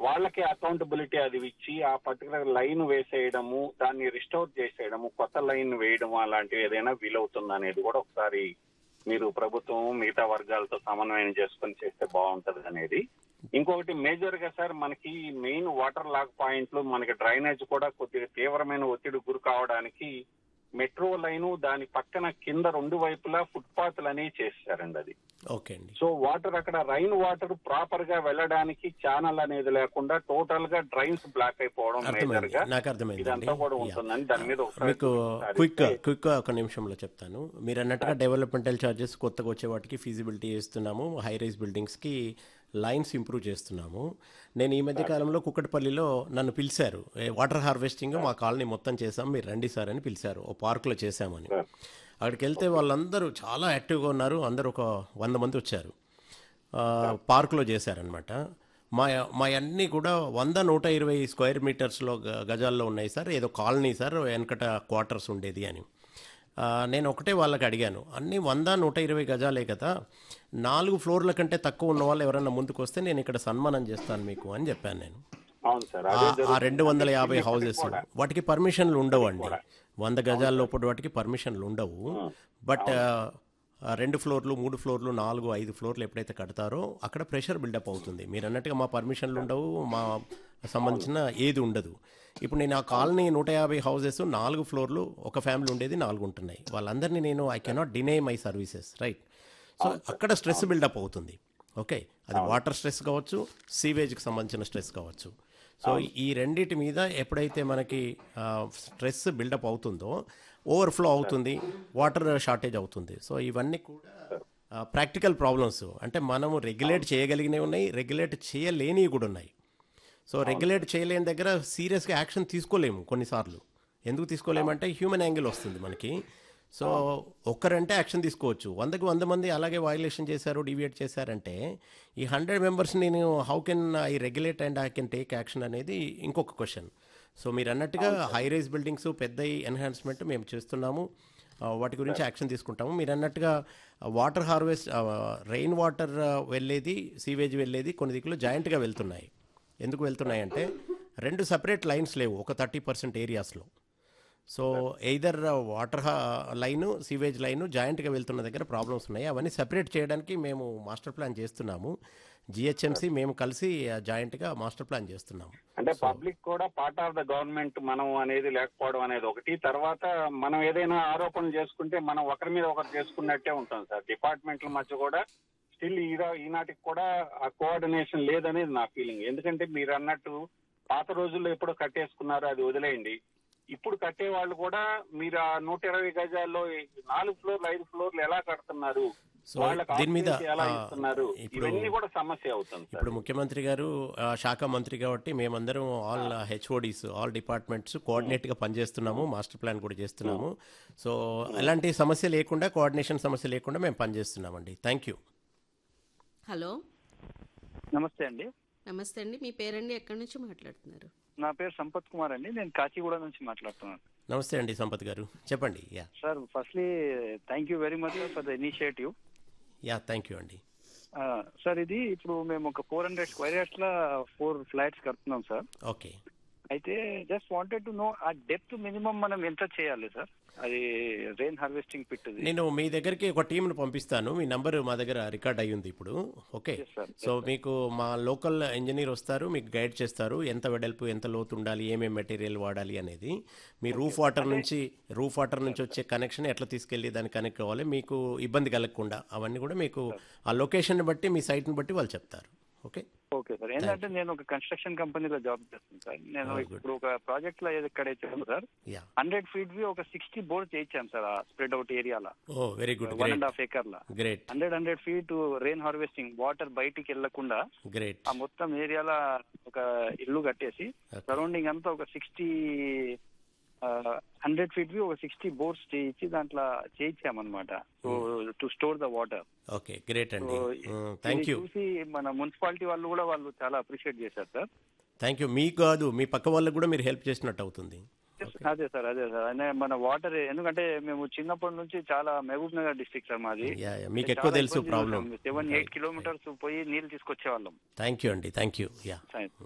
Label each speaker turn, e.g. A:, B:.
A: వాళ్ళకి అకౌంటబిలిటీ అది ఇచ్చి ఆ పర్టికులర్ లైన్ వేసేయడము దాన్ని రిస్టోర్ చేసేయడము కొత్త లైన్ వేయడం అలాంటివి ఏదైనా వీలవుతుంది అనేది కూడా ఒకసారి మీరు ప్రభుత్వం మిగతా వర్గాలతో సమన్వయం చేసుకొని చేస్తే బాగుంటది అనేది ఇంకొకటి మేజర్ గా సార్ మనకి మెయిన్ వాటర్ లాక్ పాయింట్లు మనకి డ్రైనేజ్ కూడా కొద్దిగా తీవ్రమైన ఒత్తిడి గురి కావడానికి మెట్రో లైన్ దాని పక్కన కింద రెండు వైపులా ఫుట్పాత్లు అనేవి చేశారండి అది
B: ఓకే అండి
A: సో వాటర్ అక్కడ రైన్ వాటర్ ప్రాపర్ గా వెళ్ళడానికి ఛానల్ అనేది లేకుండా టోటల్ గా డ్రైన్స్ బ్లాక్ అయిపోవడం మేజర్
B: అర్థమైంది
A: గా
B: నాకు అర్థమైంది
A: ఇదంతా కూడా ఉంటుందని దాని మీద ఒకసారి
B: మీకు
A: చూపిస్తారు.
B: క్విక్ క్విక్ ఒక నిమిషంలో చెప్తాను మీరు అన్నట్టుగా డెవలప్మెంటల్ ఛార్జెస్ కొత్తగా వచ్చే వాటికి ఫీజిబిలిటీ చేస్తున్నాము హై రైజ్ బిల్డింగ్స్కి లైన్స్ ఇంప్రూవ్ చేస్తున్నాము నేను ఈ మధ్య కాలంలో కుక్కటపల్లిలో నన్ను పిలిచారు "ఏ, వాటర్ హార్వెస్టింగ్ మా కాలనీ మొత్తం చేసాం మీరు రండి సార్ అని పిలిచారు ఓ పార్కులో చేశామని అక్కడికి వెళ్తే వాళ్ళందరూ చాలా యాక్టివ్గా ఉన్నారు అందరూ ఒక వంద మంది వచ్చారు ఆ, పార్కులో చేశారనమాట మా మా అన్నీ కూడా వంద నూట ఇరవై స్క్వేర్ మీటర్స్లో గ- గజాల్లో ఉన్నాయి సార్ ఏదో కాలనీ సార్ వెనకట క్వార్టర్స్ ఉండేది అని ఆ, నేను ఒకటే వాళ్ళకి అడిగాను అన్నీ వంద నూట ఇరవై గజాలే కదా నాలుగు ఫ్లోర్ల కంటే తక్కువ ఉన్న వాళ్ళు ఎవరైనా ముందుకు వస్తే నేను ఇక్కడ సన్మానం చేస్తాను మీకు అని చెప్పాను నేను
A: అవును సార్
B: ఆ-
A: అదే
B: ఆ రెండు వందల యాభై హౌసెస్ వాటికి పర్మిషన్లు ఉండవు అండి వంద గజాల లోపల వాటికి పర్మిషన్లు ఉండవు బట్ ఆ రెండు ఫ్లోర్లు మూడు ఫ్లోర్లు నాలుగు ఐదు ఫ్లోర్లు ఎప్పుడైతే కడతారో అక్కడ ప్రెషర్ బిల్డప్ అవుతుంది మీరు అన్నట్టుగా మా పర్మిషన్లు ఉండవు మా సంబంధించిన ఏది ఉండదు ఇప్పుడు నేను ఆ కాలనీ నూట యాభై హౌసెస్ నాలుగు ఫ్లోర్లు ఒక ఫ్యామిలీ ఉండేది నాలుగు ఉంటున్నాయి వాళ్ళందరినీ నేను I cannot deny my services right so అక్కడ స్ట్రెస్ బిల్డప్ అవుతుంది ఓకే అది వాటర్ స్ట్రెస్ కావచ్చు సీవేజ్కి సంబంధించిన స్ట్రెస్ కావచ్చు సో ఈ రెండిటి మీద ఎప్పుడైతే మనకి స్ట్రెస్ బిల్డప్ అవుతుందో ఓవర్ఫ్లో అవుతుంది వాటర్ షార్టేజ్ అవుతుంది సో ఇవన్నీ కూడా ప్రాక్టికల్ ప్రాబ్లమ్స్ అంటే మనము రెగ్యులేట్ చేయగలిగినవి ఉన్నాయి రెగ్యులేట్ చేయలేనివి కూడా ఉన్నాయి సో రెగ్యులేట్ చేయలేని దగ్గర సీరియస్గా యాక్షన్ తీసుకోలేము కొన్నిసార్లు ఎందుకు తీసుకోలేమంటే హ్యూమన్ యాంగిల్ వస్తుంది మనకి సో ఒక్కరంటే యాక్షన్ తీసుకోవచ్చు వందకి వంద మంది అలాగే వైలేషన్ చేశారు డివియేట్ చేశారంటే ఈ హండ్రెడ్ మెంబర్స్ నేను how can I regulate and I can take action అనేది ఇంకొక క్వశ్చన్ సో మీరు అన్నట్టుగా హై రైజ్ బిల్డింగ్స్ పెద్ద ఎన్హాన్స్మెంట్ మేము చేస్తున్నాము ఆ, వాటి గురించి యాక్షన్ తీసుకుంటాము మీరు అన్నట్టుగా వాటర్ హార్వెస్ట్ రెయిన్ వాటర్ వెళ్ళేది సీవేజ్ వెళ్ళేది కొన్ని దిక్కులు జాయింట్గా వెళ్తున్నాయి ఎందుకు వెళ్తున్నాయి అంటే రెండు సపరేట్ లైన్స్ లేవు ఒక థర్టీ పర్సెంట్ ఏరియాస్లో so either water line sewage line జాయింట్గా వెళ్తున్న దగ్గర ప్రాబ్లమ్స్ ఉన్నాయి అవన్నీ సెపరేట్ చేయడానికి మేము మాస్టర్ ప్లాన్ చేస్తున్నాము జిహెచ్ఎంసి మేము కలిసి జాయింట్గా మాస్టర్ ప్లాన్ చేస్తున్నాము
A: అంటే పబ్లిక్ కూడా పార్ట్ ఆఫ్ ద గవర్నమెంట్ మనం అనేది లేకపోవడం అనేది ఒకటి తర్వాత మనం ఏదైనా ఆరోపణలు చేసుకుంటే మనం ఒకరి మీద ఒకరు చేసుకున్నట్టే ఉంటాం సార్ డిపార్ట్మెంట్ల మధ్య కూడా స్టిల్ ఈ ఈనాటికి కూడా ఆ కోఆర్డినేషన్ లేదనేది నా ఫీలింగ్ ఎందుకంటే మీరు అన్నట్టు పాత రోజుల్లో ఎప్పుడో కట్టేసుకున్నారు అది వదిలేయండి ఇప్పుడు కట్టే వాళ్ళు కూడా మీరు ఆ నూట ఇరవై గజాల్లో ఈ నాలుగు ఫ్లోర్లు ఐదు ఫ్లోర్లు ఎలా కడుతున్నారు
B: సో
A: వాళ్ళకి
B: దీని మీద
A: occupancy ఎలా
B: ఆ,
A: ఇస్తున్నారు
B: ఇప్పుడు
A: ఇవన్నీ కూడా సమస్య అవుతుంది సార్
B: ఇప్పుడు ముఖ్యమంత్రి గారు ఆ, శాఖ మంత్రి కాబట్టి మేమందరం ఆల్ హెచ్ఓడీస్ ఆల్ డిపార్ట్మెంట్స్ కోఆర్డినేట్గా పనిచేస్తున్నాము మాస్టర్ ప్లాన్ కూడా చేస్తున్నాము సో ఎలాంటి సమస్య లేకుండా కోఆర్డినేషన్ సమస్య లేకుండా మేము పనిచేస్తున్నామండి థ్యాంక్ యూ
C: హలో
D: నమస్తే అండి
C: నమస్తే అండి మీ పేరండి ఎక్కడి నుంచి మాట్లాడుతున్నారు
D: నా పేరు సంపత్ కుమార్ అండి నేను కాచిగూడ నుంచి మాట్లాడుతున్నాను
B: నమస్తే అండి సంపత్ గారు చెప్పండి yeah
D: sir firstly thank you very much for the initiative
B: yeah thank you అండి
D: సార్ ఇది ఇప్పుడు మేము ఒక ఫోర్ హండ్రెడ్ స్క్వేర్ యార్డ్స్ లో ఫోర్ ఫ్లాట్స్ కడుతున్నాం సార్
B: ఓకే
D: అయితే జస్ట్ వాంటెడ్ టు నో ఆ డెప్త్ మినిమం మనం ఎంత చేయాలి సార్ అది రెయిన్ హార్వెస్టింగ్ పిట్
B: నేను మీ దగ్గరికి ఒక టీంను పంపిస్తాను మీ నంబర్ మా దగ్గర రికార్డ్ అయ్యి ఉంది ఇప్పుడు ఓకే
D: Yes, sir.
B: సో మీకు మా లోకల్ ఇంజనీర్ వస్తారు మీకు గైడ్ చేస్తారు ఎంత వెడల్పు ఎంత లోతు ఉండాలి ఏమేమి మెటీరియల్ వాడాలి అనేది మీ రూఫ్ వాటర్ నుంచి రూఫ్ వాటర్ నుంచి వచ్చే కనెక్షన్ ఎట్లా తీసుకెళ్ళి దాన్ని కనెక్ట్ అవ్వాలి మీకు ఇబ్బంది కలగకుండా అవన్నీ కూడా మీకు ఆ లొకేషన్ బట్టి మీ సైట్ని బట్టి వాళ్ళు చెప్తారు ఓకే
D: ఓకే సార్ ఏంటంటే నేను ఒక కన్స్ట్రక్షన్ కంపెనీలో జాబ్ చేస్తాను సార్ నేను
B: Oh, good.
D: ఇప్పుడు ఒక ప్రాజెక్ట్ లో ఎక్కడైతే ఉందో sir
B: yeah
D: hundred feet we ఒక సిక్స్టీ బోర్డ్ చేయించాం సార్ ఆ స్ప్రెడ్ అవుట్ ఏరియాలో
B: oh very good
D: one
B: great
D: and half acre లా
B: great
D: hundred hundred feet rain harvesting water బయటికి వెళ్లకుండా
B: గ్రేట్
D: ఆ మొత్తం ఏరియాలో ఒక ఇల్లు కట్టేసి
B: Okay.
D: సరౌండింగ్ అంతా ఒక సిక్స్టీ హండ్రెడ్ ఫీట్ వి ఒక సిక్స్టీ బోర్డ్స్ చేయించి దాంట్లో చేయించామన్నమాట so to store the water
B: okay great అండి థ్యాంక్ యూ
D: చూసి మన మున్సిపాలిటీ వాళ్ళు కూడా వాళ్ళు చాలా అప్రిషియేట్ చేశారు సార్
B: థ్యాంక్ యూ మీకు కాదు మీ పక్క వాళ్ళకు కూడా మీరు హెల్ప్ చేసినట్టు అవుతుంది
D: అదే సార్ అదే సార్ అనే మన వాటర్ ఎందుకంటే మేము చిన్నప్పటి నుంచి చాలా మహబూబ్ నగర్ డిస్ట్రిక్ట్ సార్ మాది
B: యా యా మీకు ఎక్కువ తెలుసు ప్రాబ్లం
D: సెవెన్ ఎయిట్ కిలోమీటర్స్ పోయి నీళ్ళు తీసుకొచ్చే వాళ్ళం
B: థ్యాంక్ యూ అండి థ్యాంక్ యూ యా